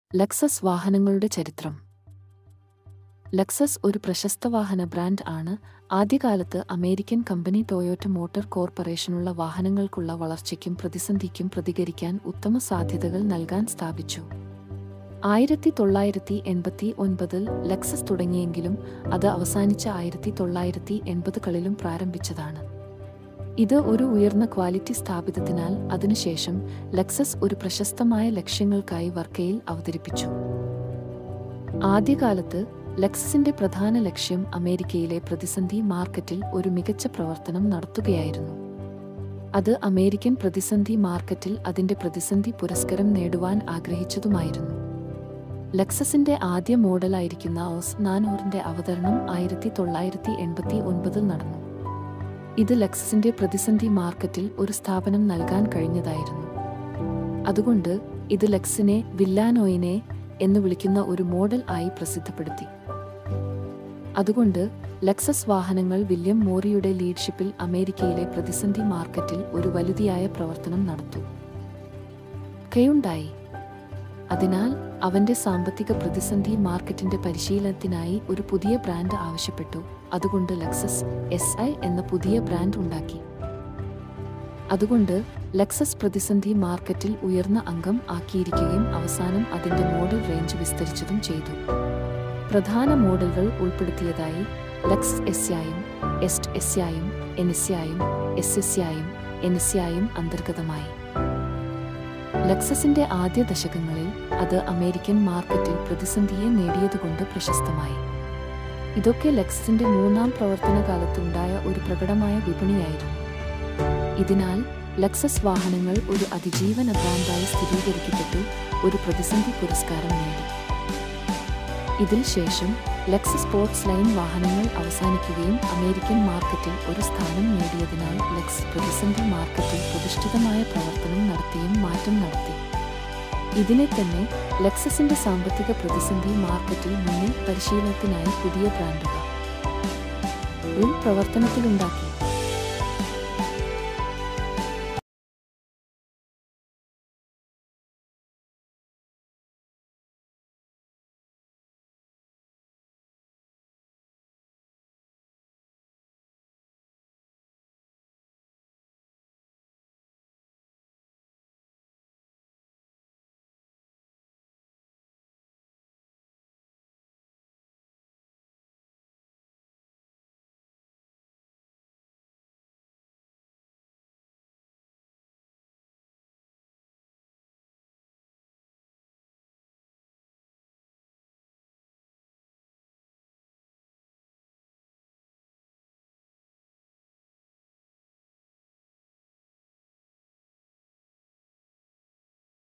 Lexus വാഹനങ്ങളുടെ ചരിത്രം Lexus ഒരു പ്രശസ്ത വാഹന ബ്രാൻഡ് ആണ് ആദ്യകാലത്ത് അമേരിക്കൻ കമ്പനി ടൊയോട്ട മോട്ടോർ കോർപ്പറേഷനുള്ള വാഹനങ്ങൾക്കുള്ള വളർച്ചയ്ക്കും പ്രതിസന്ധിക്കും പ്രതികരിക്കാൻ ഉത്തമ സാധ്യതകൾ നൽകാൻ സ്ഥാപിച്ചു ആയിരത്തി തൊള്ളായിരത്തി എൺപത്തി ഒൻപതിൽ ലക്സസ് തുടങ്ങിയെങ്കിലും അത് അവസാനിച്ച ആയിരത്തി തൊള്ളായിരത്തി എൺപതുകളിലും പ്രാരംഭിച്ചതാണ് ഇത് ഒരു ഉയർന്ന ക്വാളിറ്റി സ്ഥാപിതത്തിനാൽ അതിനുശേഷം ലക്സസ് ഒരു പ്രശസ്തമായ ലക്ഷ്യങ്ങൾക്കായി വർക്കയിൽ അവതരിപ്പിച്ചു ആദ്യകാലത്ത് ലക്സസിന്റെ പ്രധാന ലക്ഷ്യം അമേരിക്കയിലെ പ്രതിസന്ധി മാർക്കറ്റിൽ ഒരു മികച്ച പ്രവർത്തനം നടത്തുകയായിരുന്നു അത് അമേരിക്കൻ പ്രതിസന്ധി മാർക്കറ്റിൽ അതിന്റെ പ്രതിസന്ധി പുരസ്കരം നേടുവാൻ ആഗ്രഹിച്ചതുമായിരുന്നു ലക്സസിന്റെ ആദ്യ മോഡലായിരിക്കുന്ന ഓസ് നാനൂറിന്റെ അവതരണം ആയിരത്തി തൊള്ളായിരത്തി എൺപത്തി ഒൻപതിൽ നടന്നു ഇത് ലക്സസിന്റെ പ്രതിസന്ധി മാർക്കറ്റിൽ ഒരു സ്ഥാപനം നൽകാൻ കഴിഞ്ഞതായിരുന്നു അതുകൊണ്ട് ഇത് ലക്സിനെ വില്ലാനോയിനെ എന്ന് വിളിക്കുന്ന ഒരു മോഡൽ ആയി പ്രസിദ്ധപ്പെടുത്തി അതുകൊണ്ട് ലക്സസ് വാഹനങ്ങൾ വില്യം മോറിയുടെ ലീഡ്ഷിപ്പിൽ അമേരിക്കയിലെ പ്രതിസന്ധി മാർക്കറ്റിൽ ഒരു വലുതിയായ പ്രവർത്തനം നടത്തു കയുണ്ടായി അതിനാൽ അവന്റെ സാമ്പത്തിക പ്രതിസന്ധി മാർക്കറ്റിന്റെ പരിശീലനത്തിനായി ഒരു പുതിയ ബ്രാൻഡ് ആവശ്യപ്പെട്ടു അതുകൊണ്ട് ലക്സസ് എസ് ഐ എന്ന പുതിയ ബ്രാൻഡ് ഉണ്ടാക്കി അതുകൊണ്ട് ലക്സസ് പ്രതിസന്ധി മാർക്കറ്റിൽ ഉയർന്ന അംഗം ആക്കിയിരിക്കുകയും അവസാനം അതിന്റെ മോഡൽ റേഞ്ച് വിസ്തരിച്ചതും ചെയ്തു പ്രധാന മോഡലുകൾ ഉൾപ്പെടുത്തിയതായി ലക്സ് എസ്യായും എസ്റ്റ് എസ്യായും എൻഎസ്യായും എസ് എസ്യായും എൻഎസ്യായും അന്തർഗതമായി ലക്സസിന്റെ ആദ്യ ദശകങ്ങളിൽ അത് അമേരിക്കൻ മാർക്കറ്റിൽ പ്രതിസന്ധിയെ നേടിയതുകൊണ്ട് പ്രശസ്തമായി ഇതൊക്കെ ലക്സസിന്റെ മൂന്നാം പ്രവർത്തന കാലത്തുണ്ടായ ഒരു പ്രകടമായ വിപണിയായിരുന്നു ഇതിനാൽ ലക്സസ് വാഹനങ്ങൾ ഒരു അതിജീവന ബ്രാൻഡായി സ്ഥിരീകരിക്കപ്പെട്ടു ഒരു പ്രതിസന്ധി പുരസ്കാരം നേടി ഇതിൽ ശേഷം ലക്സസ് സ്പോർട്സ് ലൈൻ വാഹനങ്ങൾ അവസാനിക്കുകയും അമേരിക്കൻ മാർക്കറ്റിൽ ഒരു സ്ഥാനം നേടിയതിനാൽ ലക്സ് പ്രതിസന്ധി മാർക്കറ്റിൽ പ്രതിഷ്ഠിതമായ പ്രവർത്തനം നടത്തിയും മാറ്റം നടത്തി ഇതിനെ തന്നെ ലക്സസിന്റെ സാമ്പത്തിക പ്രതിസന്ധി മാർക്കറ്റിൽ മുന്നിൽ പരിശീലനത്തിനായി പുതിയ ബ്രാൻഡുകൾ ഉൾ പ്രവർത്തനത്തിലുണ്ടാക്കി